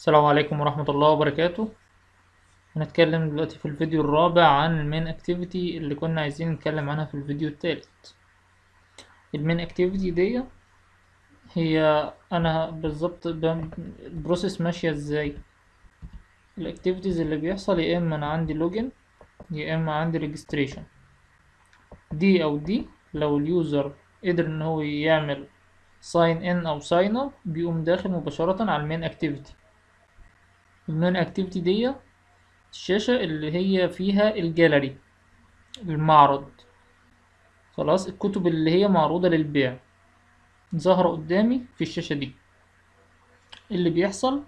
السلام عليكم ورحمة الله وبركاته هنتكلم دلوقتي في الفيديو الرابع عن المين اكتيفيتي اللي كنا عايزين نتكلم عنها في الفيديو التالت المين اكتيفيتي دي هي انا بالظبط ب- البروسيس ماشية ازاي الاكتيفيتيز اللي بيحصل يا اما انا عندي لوجن يا اما عندي ريجستريشن دي او دي لو اليوزر قدر ان هو يعمل ساين ان او ساين اب بيقوم داخل مباشرة على المين اكتيفيتي المين اكتيفيتي دي الشاشة اللي هي فيها الجاليري المعرض خلاص الكتب اللي هي معروضة للبيع ظاهرة قدامي في الشاشة دي اللي بيحصل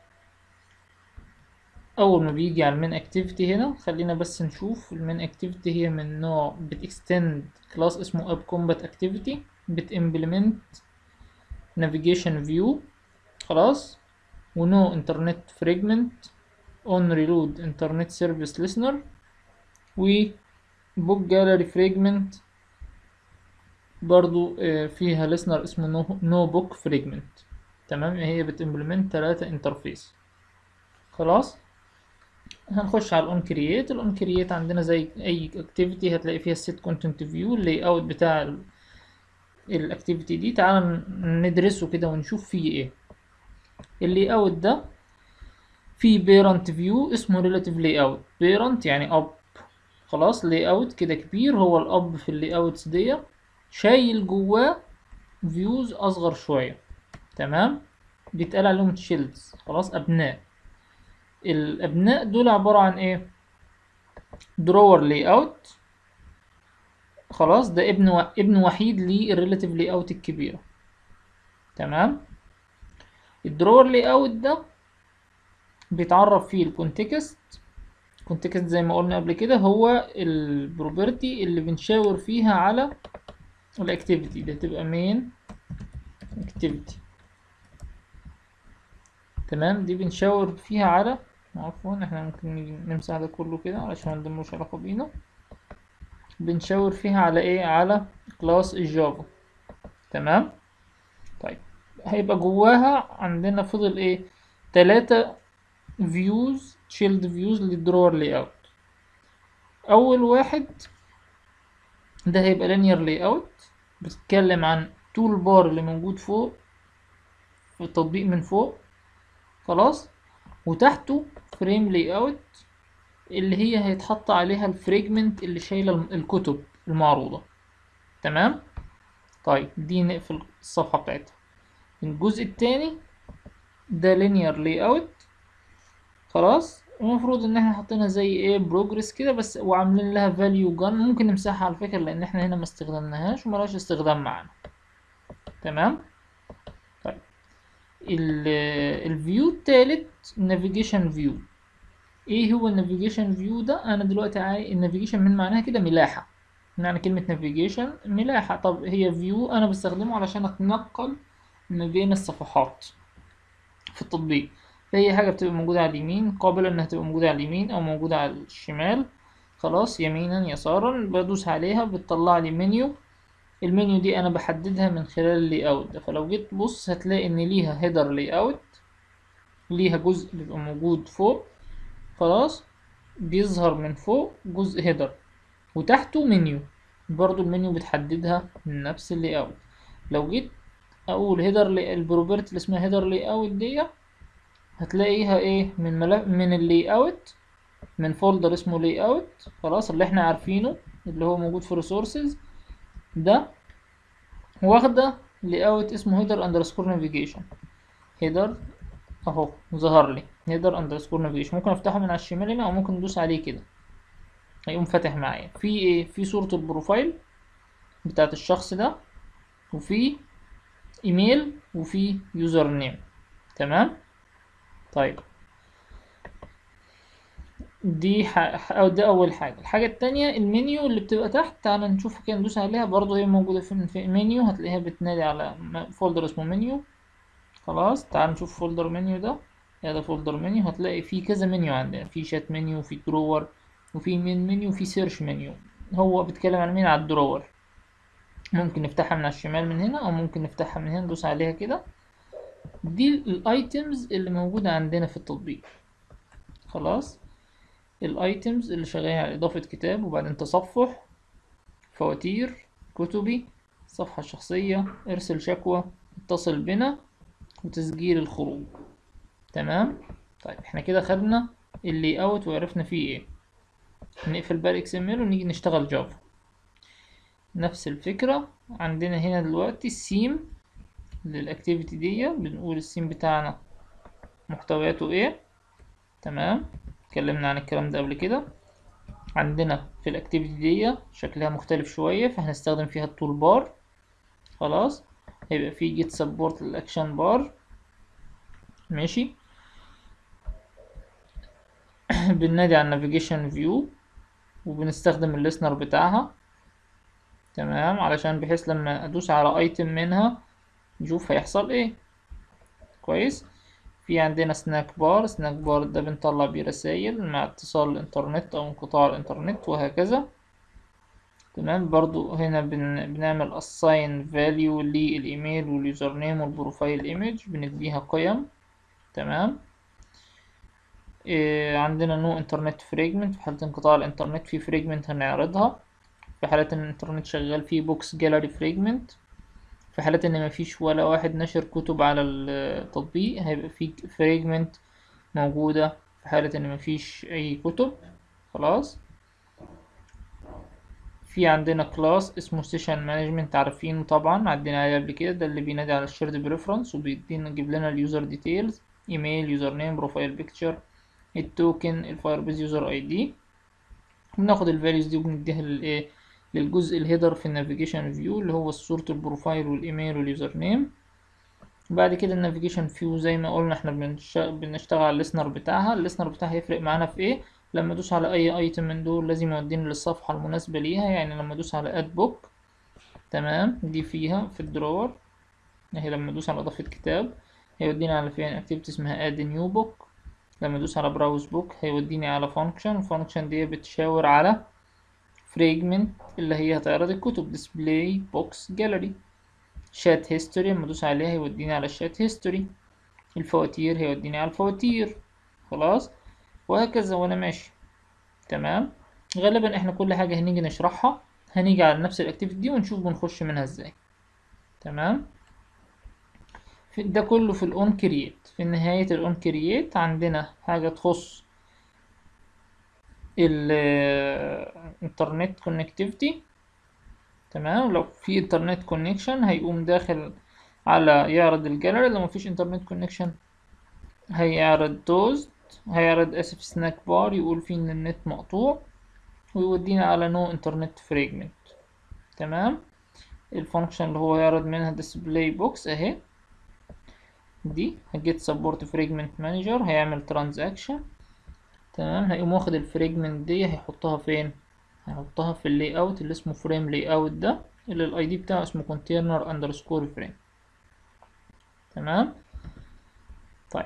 أول ما بيجي على المين اكتيفيتي هنا خلينا بس نشوف المين اكتيفيتي هي من نوع بتكستند كلاس اسمه اب كومبات اكتيفيتي بتimplement navigation view خلاص ونو انترنت فريجمنت اون ريلود انترنت سيرفيس listener و book gallery fragment برضو آه، فيها listener اسمه no book fragment تمام هي بتimplement تلاتة انترفيس خلاص هنخش على الاون كرييت الاون كرييت عندنا زي اي اكتيفيتي هتلاقي فيها السيت كونتنت فيو اللاي اوت بتاع الاكتيفيتي دي تعال ندرسه كده ونشوف فيه ايه اللاي اوت ده في بيرنت فيو اسمه ريلاتيف لاي اوت بيرنت يعني اب خلاص لاي اوت كده كبير هو الاب في اللاي اوتس دي شايل جواه فيوز اصغر شويه تمام بيتقال عليهم تشيلدز خلاص ابناء الابناء دول عباره عن ايه درور لاي اوت خلاص ده ابن و... ابن وحيد للريلاتيف لاي اوت الكبيره تمام الدرور لاي اوت ده بيتعرف فيه الكونتكست الكونتكست زي ما قلنا قبل كده هو البروبرتي اللي بنشاور فيها على الاكتيفيتي ده تبقى مين اكتيفيتي تمام دي بنشاور فيها على عفوا احنا ممكن نيجي نمسح ده كله كده علشان ملوش علاقة بينا بنشاور فيها على ايه على كلاس الجافا تمام طيب هيبقى جواها عندنا فضل ايه تلاتة فيوز تشيلد فيوز للدرور لاي اوت اول واحد ده هيبقى linear layout بتتكلم عن تول بار اللي موجود فوق في التطبيق من فوق خلاص وتحته فريم لاي اوت اللي هي هيتحط عليها الفريجمنت اللي شايله الم- الكتب المعروضه تمام طيب دي نقفل الصفحه بتاعتها الجزء التاني ده linear layout خلاص المفروض ان احنا حاطينها زي ايه بروجرس كده بس وعاملين لها فاليو جان ممكن نمسحها على فكره لان احنا هنا ما استخدمناهاش وملهاش استخدام معانا تمام طيب الفيو التالت نافيجيشن فيو ايه هو النافيجيشن فيو ده انا دلوقتي عاي... النافيجيشن من معناها كده ملاحه معنى كلمه نافيجيشن ملاحه طب هي فيو انا بستخدمه علشان اتنقل ما بين الصفحات في التطبيق فهي حاجة بتبقى موجودة على اليمين قابلة انها تبقى موجودة على اليمين او موجودة على الشمال خلاص يمينا يسارا بدوس عليها بتطلع لي منيو المنيو دي انا بحددها من خلال اللاي اوت ده فلو جيت تبص هتلاقي ان ليها هيدر لاي اوت ليها جزء بيبقى موجود فوق خلاص بيظهر من فوق جزء هيدر وتحته منيو برضو المنيو بتحددها من نفس اللاي اوت لو جيت اقول هيدر البروبرتي اللي اسمها هيدر لاي اوت دي هتلاقيها ايه من ملف من اللاي اوت من فولدر اسمه لاي اوت خلاص اللي احنا عارفينه اللي هو موجود في ريسورسز ده واخده لاي اوت اسمه هيدر اندرسكور نافيجيشن هيدر اهو ظهر لي هيدر اندرسكور نافيجيشن ممكن افتحه من على الشمال هنا او ممكن ندوس عليه كده هيقوم فاتح معايا في ايه في صورة البروفايل بتاعت الشخص ده وفي ايميل وفي يوزر نيم تمام طيب دي ح... أو ده أول حاجة الحاجة التانية المنيو اللي بتبقى تحت تعالى نشوف كده ندوس عليها برضو هي موجودة في في المنيو هتلاقيها بتنادي على م- فولدر اسمه منيو خلاص تعال نشوف فولدر منيو ده يا ده فولدر منيو هتلاقي فيه كذا منيو عندنا في شات منيو في درور وفي مين منيو في سيرش منيو هو بيتكلم عن مين على الدرور ممكن نفتحها من على الشمال من هنا او ممكن نفتحها من هنا ندوس عليها كده دي الايتمز اللي موجودة عندنا في التطبيق خلاص الايتمز اللي شغالين على اضافة كتاب وبعدين تصفح فواتير كتبي صفحة شخصية ارسل شكوى اتصل بنا وتسجيل الخروج تمام طيب احنا كده خدنا اللي اوت وعرفنا فيه ايه نقفل بقى الاكس ام ال ونيجي نشتغل جافا نفس الفكرة عندنا هنا دلوقتي السيم للاكتيفيتي دي بنقول السيم بتاعنا محتوياته ايه تمام اتكلمنا عن الكلام ده قبل كده عندنا في الاكتيفيتي دي شكلها مختلف شوية فهنستخدم فيها التول بار خلاص هيبقى في جيت سبورت للاكشن بار ماشي بننادي على النافيجيشن فيو وبنستخدم الليسنر بتاعها تمام علشان بحيث لما ادوس على ايتم منها نشوف هيحصل ايه كويس في عندنا سناك بار سناك بار ده بنطلع بيه رسايل مع اتصال الانترنت او انقطاع الانترنت وهكذا تمام برضو هنا بن... بنعمل assign value للايميل واليوزر نيم والبروفايل ايمج بنديها قيم تمام إيه عندنا نو انترنت فريجمنت في حالة انقطاع الانترنت في فريجمنت هنعرضها في حالة ان الانترنت شغال في بوكس جاليري فريجمنت في حالة ان مفيش ولا واحد نشر كتب على التطبيق هيبقى في فريجمنت موجودة في حالة ان مفيش اي كتب خلاص في عندنا كلاس اسمه سيشن مانجمنت عارفينه طبعا عدينا عليه قبل كده ده اللي بينادي على الشيرد بريفرنس وبيدينا يجيب لنا اليوزر ديتيلز ايميل يوزر نيم بروفايل بيكتشر التوكن الفاير بيز يوزر اي دي بناخد الفاليوز دي وبنديها للايه للجزء الهيدر في النافيجيشن فيو اللي هو صورة البروفايل والايميل واليوزر نيم بعد كده النافيجيشن فيو زي ما قلنا احنا بنشتغل على الليسنر بتاعها الليسنر بتاعها هيفرق معانا في ايه لما ادوس على اي ايتم من دول لازم يوديني للصفحة المناسبة ليها يعني لما ادوس على اد بوك تمام دي فيها في الدرور اهي لما ادوس على اضافة كتاب هيوديني على فين اكتيفيتي اسمها اد نيو بوك لما ادوس على براوز بوك هيوديني على فانكشن الفانكشن دي بتشاور على فريجمنت اللي هي هتعرض الكتب ديسبلاي بوكس جاليري شات هيستوري لما ادوس عليها هيوديني على الشات هيستوري الفواتير هيوديني على الفواتير خلاص وهكذا وانا ماشي تمام غالبا احنا كل حاجة هنيجي نشرحها هنيجي على نفس الاكتيفيتي دي ونشوف بنخش منها ازاي تمام في ده كله في الاون كرييت في نهاية الاون كرييت عندنا حاجة تخص الانترنت كونكتيفيتي تمام لو في انترنت كونكشن هيقوم داخل على يعرض الجاليري لو مفيش انترنت كونكشن هيعرض توست هيعرض اسف سناك بار يقول فيه ان النت مقطوع ويودينا على نو انترنت فريجمنت تمام الفانكشن اللي هو يعرض منها ديسبلاي بوكس اهي دي هجيت سبورت فريجمنت مانجر هيعمل ترانزاكشن تمام هيقوم واخد الفريجمنت دي هيحطها فين هيحطها في اللاي اوت اللي اسمه فريم لاي اوت ده اللي الاي دي بتاعه اسمه كونتينر اندرسكور فريم تمام طيب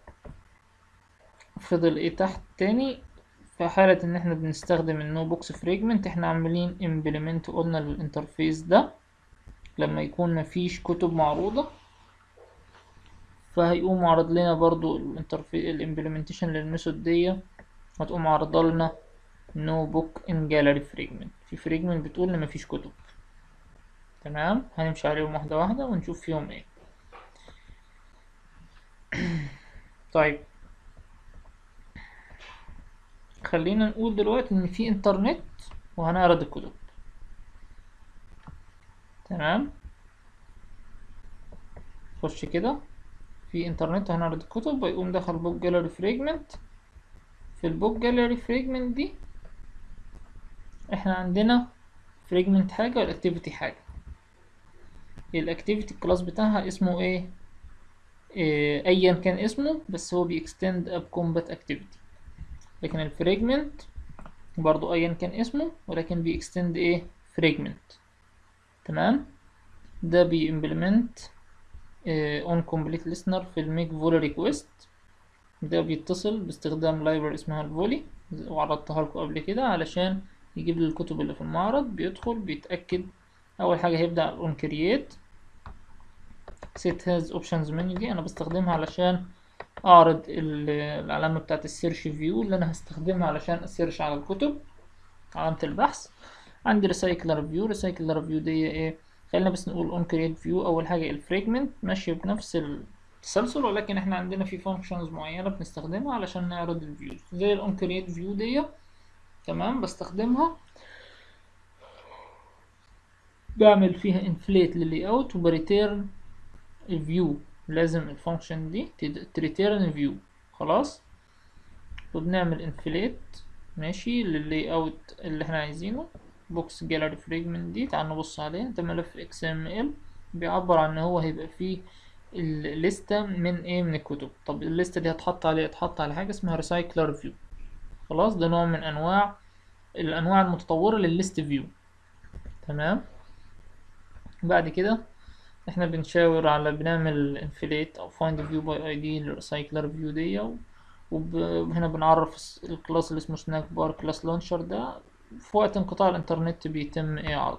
فضل ايه تحت تاني في حالة ان احنا بنستخدم النو بوكس فريجمنت احنا عاملين امبلمنت قلنا للانترفيس ده لما يكون مفيش كتب معروضة فهيقوم عرض لنا برضو الانترفيس الامبلمنتيشن للميثود دي هتقوم عرضه لنا نو بوك ان جاليري فريجمنت في فريجمنت بتقول ان مفيش كتب تمام هنمشي عليهم واحدة واحدة ونشوف فيهم ايه طيب خلينا نقول دلوقتي ان في انترنت وهنعرض الكتب تمام خش كده في انترنت هنعرض الكتب ويقوم دخل بوك جاليري فريجمنت في البوك جاليري فريجمنت دي احنا عندنا فريجمنت حاجة والاكتيفيتي حاجة الاكتيفيتي الكلاس بتاعها اسمه ايه, إيه ايا كان اسمه بس هو بيكستند اب كومبات اكتيفيتي لكن الفريجمنت برضو ايا كان اسمه ولكن بيكستند ايه فريجمنت تمام ده بيمبلمنت اون كومبليت listener في الميك فولي ريكويست ده بيتصل باستخدام لايبرري اسمها الفولي وعرضتها لكم قبل كده علشان يجيب لي الكتب اللي في المعرض بيدخل بيتأكد أول حاجة هيبدأ اون كرييت set has options menu دي انا بستخدمها علشان اعرض ال- العلامة بتاعت السيرش فيو اللي انا هستخدمها علشان اسيرش على الكتب علامة البحث عندي ريسايكلر فيو ريسايكلر فيو دي ايه خلينا بس نقول اون كريت فيو اول حاجة الفريجمنت ماشية بنفس التسلسل ولكن احنا عندنا في فانكشنز معينة بنستخدمها علشان نعرض الفيوز زي الاون كريت فيو دي تمام بستخدمها بعمل فيها انفليت للي اوت وبريتيرن الفيو لازم الفانكشن دي تريتيرن فيو خلاص وبنعمل انفليت ماشي للي اوت اللي احنا عايزينه بوكس جاليري فريجمنت دي تعال نبص عليه ده ملف اكس ام ال بيعبر عن ان هو هيبقى فيه الليستة من ايه من الكتب طب الليستة دي هتحط عليه هتحط على حاجة اسمها ريسايكلر فيو خلاص ده نوع من انواع الانواع المتطورة للليست فيو تمام بعد كده احنا بنشاور على بنعمل انفليت او find view by id للريسايكلر فيو دي وهنا بنعرف الس- الكلاس اللي اسمه سناك بار كلاس لانشر ده في وقت انقطاع الانترنت بيتم ايه عرضه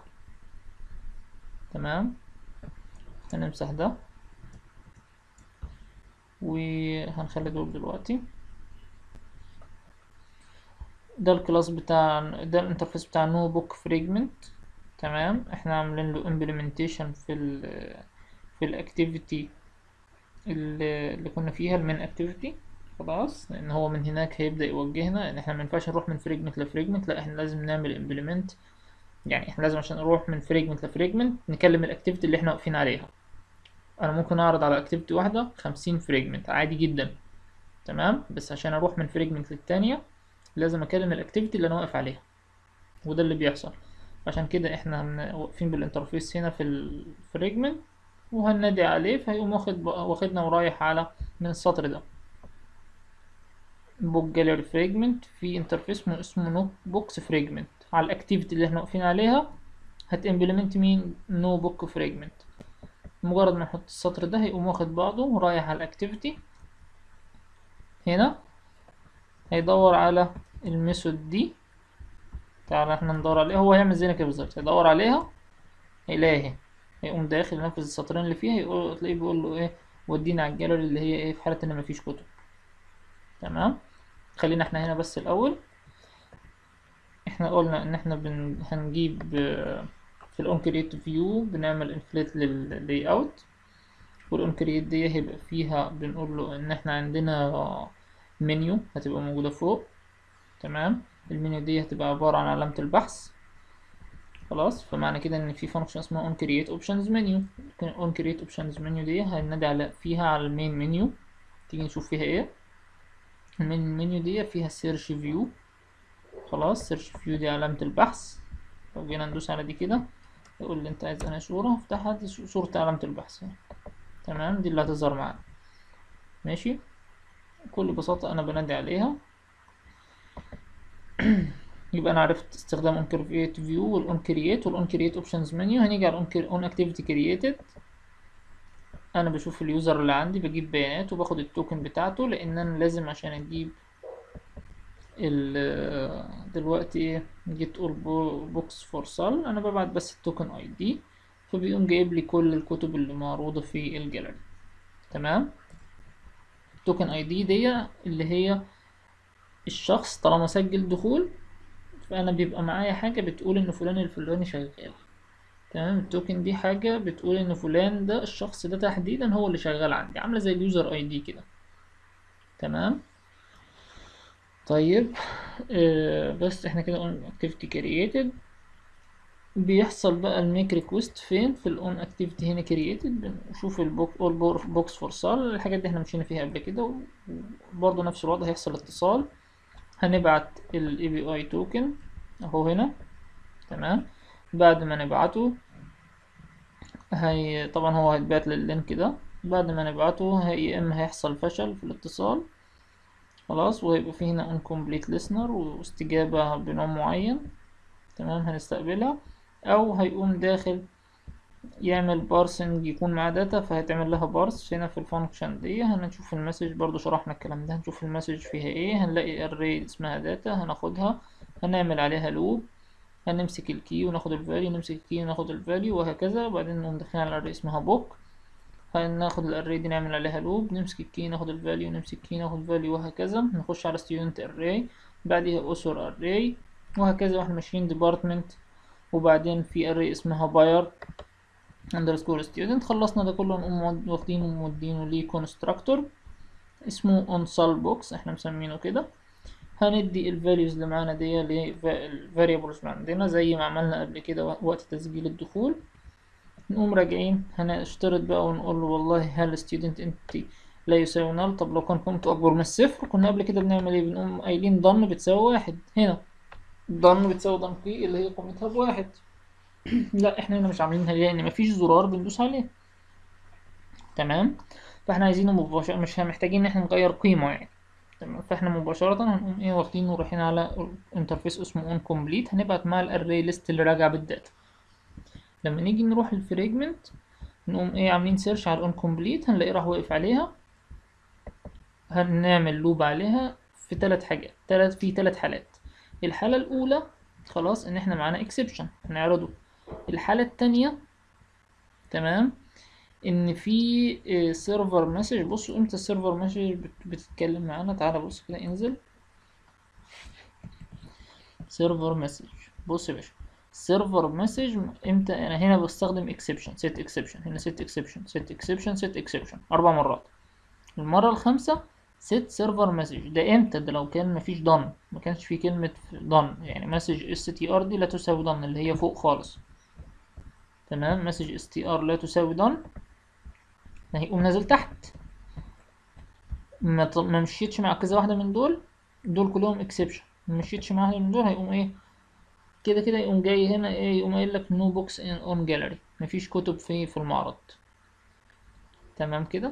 تمام هنمسح ده وهنخلي دول دلوقتي ده الكلاس بتاع ده الانترفيس بتاع نو بوك فريجمنت تمام احنا عاملين له implementation في ال في الاكتيفيتي اللي اللي كنا فيها المين اكتيفيتي خلاص لان هو من هناك هيبدأ يوجهنا ان احنا ما ينفعش نروح من فريجمنت لفريجمنت لا احنا لازم نعمل امبلمنت يعني احنا لازم عشان نروح من فريجمنت لفريجمنت نكلم الاكتيفيتي اللي احنا واقفين عليها انا ممكن اعرض على اكتيفيتي واحدة خمسين فريجمنت عادي جدا تمام بس عشان اروح من فريجمنت للتانية لازم اكلم الاكتيفيتي اللي انا واقف عليها وده اللي بيحصل عشان كده احنا هن- واقفين بالانترفيس هنا في الفريجمنت وهننادي عليه فهيقوم واخد واخدنا ورايح على من السطر ده بوك جاليري فريجمنت في انترفيس اسمه اسمه نو بوكس فريجمنت على الاكتيفيتي اللي احنا واقفين عليها هتمبلمنت مين نو بوك فريجمنت مجرد ما نحط السطر ده هيقوم واخد بعضه ورايح على الاكتيفيتي هنا هيدور على الميثود دي تعالى احنا ندور عليها هو هيعمل زينا كده بالظبط هيدور عليها هيلاقيها اهي هيقوم داخل ينفذ السطرين اللي فيها يقول تلاقيه بيقول له ايه ودينا على الجاليري اللي هي ايه في حالة ان مفيش كتب تمام خلينا احنا هنا بس الاول احنا قلنا ان احنا بن... هنجيب آه، في الاون كريت فيو بنعمل انفليت لللاي اوت والاون كريت دي هيبقى فيها بنقول له ان احنا عندنا منيو هتبقى موجودة فوق تمام المنيو دي هتبقى عبارة عن علامة البحث خلاص فمعنى كده ان في فانكشن اسمها on create options menu on create options menu دي هننادي على فيها على المين منيو تيجي نشوف فيها ايه المين منيو دي فيها search view خلاص search view دي علامة البحث لو جينا ندوس على دي كده يقول لي انت عايز انا صورة افتحها دي صورة علامة البحث اهي. تمام دي اللي هتظهر معانا ماشي بكل بساطة انا بنادي عليها يبقى انا عرفت استخدام on create view وال on create وال on create options menu هنيجي على on, cre- on activity created انا بشوف اليوزر اللي عندي بجيب بيانات وباخد التوكن بتاعته لان انا لازم عشان اجيب ال دلوقتي جيت اول بوكس فور سال انا ببعت بس التوكن اي دي فبيقوم جايب لي كل الكتب اللي معروضة في الجاليري تمام التوكن اي دي دي اللي هي الشخص طالما سجل دخول فانا بيبقى معايا حاجه بتقول ان فلان الفلاني شغال تمام التوكن دي حاجه بتقول ان فلان ده الشخص ده تحديدا هو اللي شغال عندي عامله زي اليوزر اي دي كده تمام طيب آه بس احنا كده قلنا activity created بيحصل بقى الميك ريكوست فين في الاون اكتيفيتي هنا كرييتد بنشوف البوك اول بوكس فور سال الحاجات دي احنا مشينا فيها قبل كده وبرضه نفس الوضع هيحصل اتصال هنبعت الاي بي اي توكن اهو هنا تمام بعد ما نبعته هي طبعا هو هيتبعت لللينك ده بعد ما نبعته هي يا اما هيحصل فشل في الاتصال خلاص وهيبقى فيه هنا incomplete listener واستجابة بنوع معين تمام هنستقبلها او هيقوم داخل يعمل بارسنج يكون معاه داتا فهيتعمل لها بارس هنا في الفانكشن دي هنشوف المسج برضو شرحنا الكلام ده هنشوف المسج فيها ايه هنلاقي array اسمها داتا هناخدها هنعمل عليها لوب هنمسك الكي وناخد الفاليو نمسك الكي وناخد الفاليو وهكذا وبعدين نقوم داخلين على array اسمها book هناخد الاري دي نعمل عليها لوب نمسك الكي ناخد الفاليو نمسك الكي ناخد الفاليو وهكذا نخش على student array بعديها اسر array وهكذا واحنا ماشيين department وبعدين في array اسمها buyer underscore student خلصنا ده كله نقوم واخدينه ومودينه ليه constructor اسمه onsol box احنا مسمينه كده هندي الفاليوز اللي معانا دي للفاريبلز اللي عندنا زي ما عملنا قبل كده وقت تسجيل الدخول نقوم راجعين هنشترط بقى ونقول له والله هل student انت لا يساوي نل طب لو كان قيمته اكبر من الصفر كنا قبل كده بنعمل ايه بنقوم قايلين ضن بتساوي واحد هنا ضن بتساوي ضن بي اللي هي قيمتها بواحد لا احنا هنا مش عاملينها ليه لان مفيش زرار بندوس عليه تمام فاحنا عايزينه مباشرة مش محتاجين ان احنا نغير قيمة يعني تمام فاحنا مباشرة هنقوم ايه واخدينه ورايحين على انترفيس اسمه اون كومبليت هنبعت مع الاري ليست اللي راجع بالداتا لما نيجي نروح الفريجمنت نقوم ايه عاملين سيرش على الاون كومبليت هنلاقيه راح واقف عليها هنعمل لوب عليها في ثلاث حاجات ثلاث في ثلاث حالات الحالة الأولى خلاص إن إحنا معانا اكسبشن هنعرضه الحالة التانية تمام إن في سيرفر مسج بصوا إمتى السيرفر مسج بتتكلم معانا تعالى بص كده انزل سيرفر مسج بص يا باشا سيرفر مسج امتى انا هنا بستخدم اكسبشن سيت اكسبشن هنا سيت اكسبشن سيت اكسبشن سيت اكسبشن اربع مرات المره الخامسه سيت سيرفر مسج ده امتى ده لو كان مفيش دون ما كانش في كلمه دون يعني مسج اس تي ار دي لا تساوي دون اللي هي فوق خالص تمام مسج اس تي ار لا تساوي دون هيقوم نازل تحت ما ما مشيتش مع كذا واحده من دول دول كلهم اكسبشن ما مشيتش مع واحده من دول هيقوم ايه كده كده يقوم جاي هنا ايه يقوم قايل لك نو بوكس ان اون جاليري مفيش كتب في في المعرض تمام كده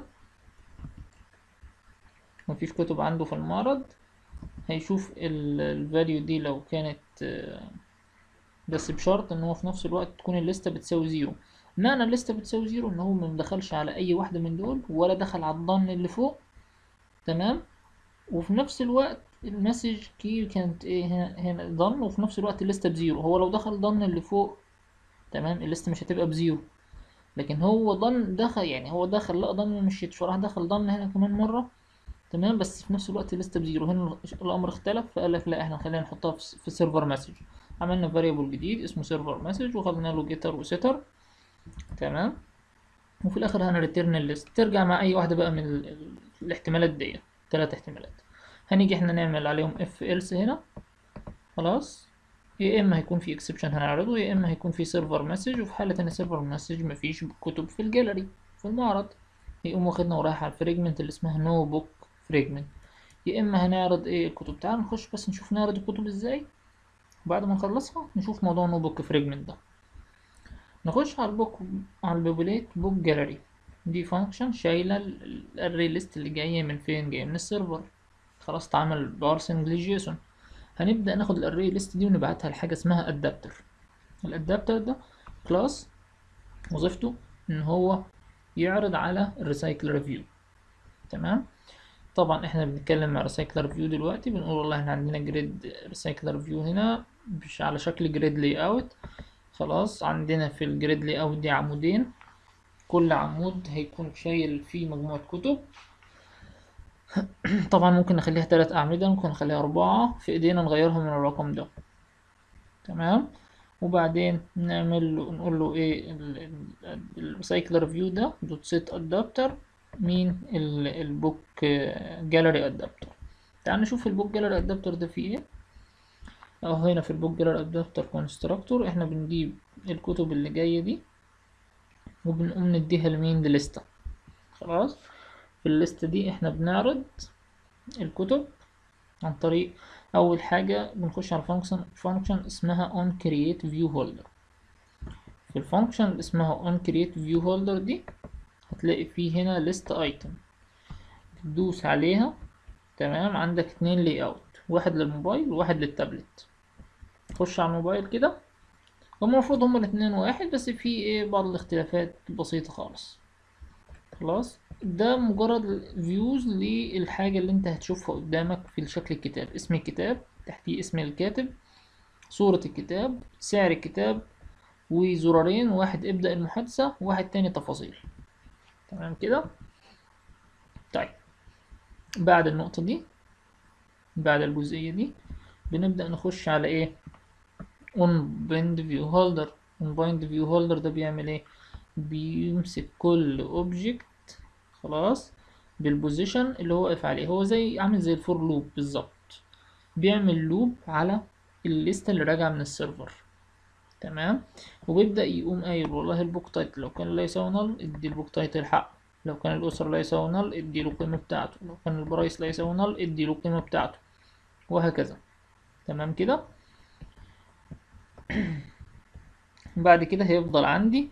مفيش كتب عنده في المعرض هيشوف الفاليو دي لو كانت بس بشرط ان هو في نفس الوقت تكون الليسته بتساوي زيرو معنى الليسته بتساوي زيرو ان هو مدخلش على اي واحده من دول ولا دخل على الضن اللي فوق تمام وفي نفس الوقت المسج كي كانت ايه هنا هنا ضن وفي نفس الوقت الليسته بزيرو هو لو دخل ضن اللي فوق تمام الليسته مش هتبقى بزيرو لكن هو ضن دخل يعني هو دخل لا ضن مشيتش وراح دخل ضن هنا كمان مره تمام بس في نفس الوقت الليسته بزيرو هنا الامر اختلف فقال لك لا احنا خلينا نحطها في سيرفر مسج عملنا فاريبل جديد اسمه سيرفر مسج وخدنا له جيتر وسيتر تمام وفي الاخر هنريتيرن الليست ترجع مع اي واحده بقى من ال... الاحتمالات دي ثلاث احتمالات هنيجي احنا نعمل عليهم اف else هنا خلاص يا اما هيكون في اكسبشن هنعرضه يا اما هيكون في سيرفر مسج وفي حاله ان سيرفر مسج مفيش كتب في الجاليري في المعرض يقوم واخدنا ورايح على الفريجمنت اللي اسمها نو بوك فريجمنت يا اما هنعرض ايه الكتب تعال نخش بس نشوف نعرض الكتب ازاي بعد ما نخلصها نشوف موضوع نو بوك فريجمنت ده نخش على البوك على البوبوليت بوك جاليري دي فانكشن شايله الاري ليست اللي جايه من فين جايه من السيرفر خلاص اتعمل بارسنج لجيسون هنبدا ناخد الاري ليست دي ونبعتها لحاجه اسمها ادابتر الادابتر ده كلاس وظيفته ان هو يعرض على الريسايكل ريفيو تمام طبعا احنا بنتكلم مع ريسايكل ريفيو دلوقتي بنقول والله احنا عندنا جريد ريسايكل ريفيو هنا مش على شكل جريد لاي اوت خلاص عندنا في الجريد لاي اوت دي عمودين كل عمود هيكون شايل فيه مجموعة كتب طبعا ممكن نخليها تلات أعمدة ممكن نخليها أربعة في إيدينا نغيرها من الرقم ده تمام وبعدين نعمل له نقول له ايه الريسايكل ريفيو ده دوت سيت ادابتر مين البوك جاليري ادابتر تعال نشوف البوك جاليري ادابتر ده فيه ايه اهو هنا في البوك جاليري ادابتر كونستراكتور احنا بنجيب الكتب اللي جايه دي وبنقوم نديها لمين للستة خلاص في الليستة دي احنا بنعرض الكتب عن طريق اول حاجة بنخش على فانكشن فانكشن اسمها on create view holder في الفانكشن اللي اسمها on create view holder دي هتلاقي فيه هنا list item بتدوس عليها تمام عندك اتنين لاي اوت واحد للموبايل وواحد للتابلت خش على الموبايل كده هما المفروض هما الاتنين واحد بس في ايه بعض الاختلافات بسيطة خالص خلاص ده مجرد فيوز للحاجة اللي انت هتشوفها قدامك في شكل الكتاب اسم الكتاب تحتيه اسم الكاتب صورة الكتاب سعر الكتاب وزرارين واحد ابدأ المحادثة وواحد تاني تفاصيل تمام كده طيب بعد النقطة دي بعد الجزئية دي بنبدأ نخش على ايه on bind view holder on bind view holder ده بيعمل ايه بيمسك كل object خلاص بالبوزيشن اللي هو واقف عليه هو زي عامل زي الفور لوب بالظبط بيعمل لوب على الليستة اللي راجعة من السيرفر تمام وبيبدأ يقوم قايل والله البوك تايتل لو كان لا يساوي نل ادي البوك تايتل حقه لو كان الأسر لا يساوي نل ادي له القيمة بتاعته لو كان البرايس لا يساوي نل ادي له القيمة بتاعته وهكذا تمام كده بعد كده هيفضل عندي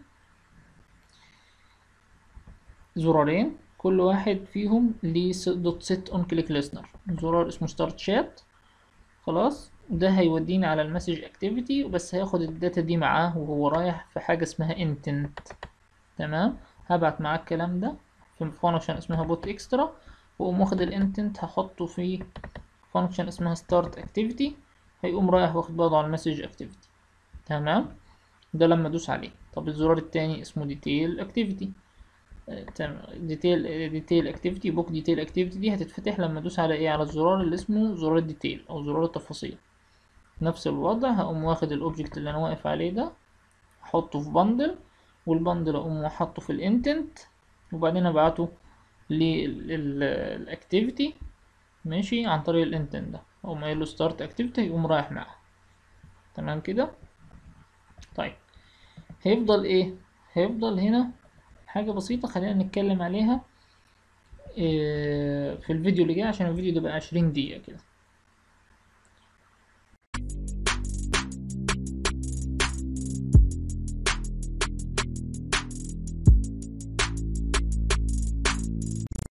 زرارين كل واحد فيهم ليه دوت سيت اون كليك ليسنر زرار اسمه ستارت شات خلاص ده هيوديني على المسج اكتيفيتي بس هياخد الداتا دي معاه وهو رايح في حاجة اسمها انتنت تمام هبعت معاه الكلام ده في فانكشن اسمها بوت اكسترا واقوم واخد الانتنت هحطه في فانكشن اسمها ستارت اكتيفيتي هيقوم رايح واخد بعضه على المسج اكتيفيتي تمام ده لما ادوس عليه طب الزرار التاني اسمه ديتيل اكتيفيتي تمام ديتيل ديتيل اكتيفيتي بوك ديتيل اكتيفيتي دي هتتفتح لما ادوس على ايه على الزرار اللي اسمه زرار الديتيل او زرار التفاصيل نفس الوضع هقوم واخد الاوبجكت اللي انا واقف عليه ده احطه في بندل والبندل اقوم حاطه في الانتنت وبعدين ابعته للاكتيفيتي ماشي عن طريق الانتنت ده اقوم قايل له ستارت اكتيفيتي يقوم رايح معاه تمام كده طيب هيفضل ايه هيفضل هنا حاجة بسيطة خلينا نتكلم عليها إيه في الفيديو اللي جاي عشان الفيديو ده بقى عشرين دقيقة كده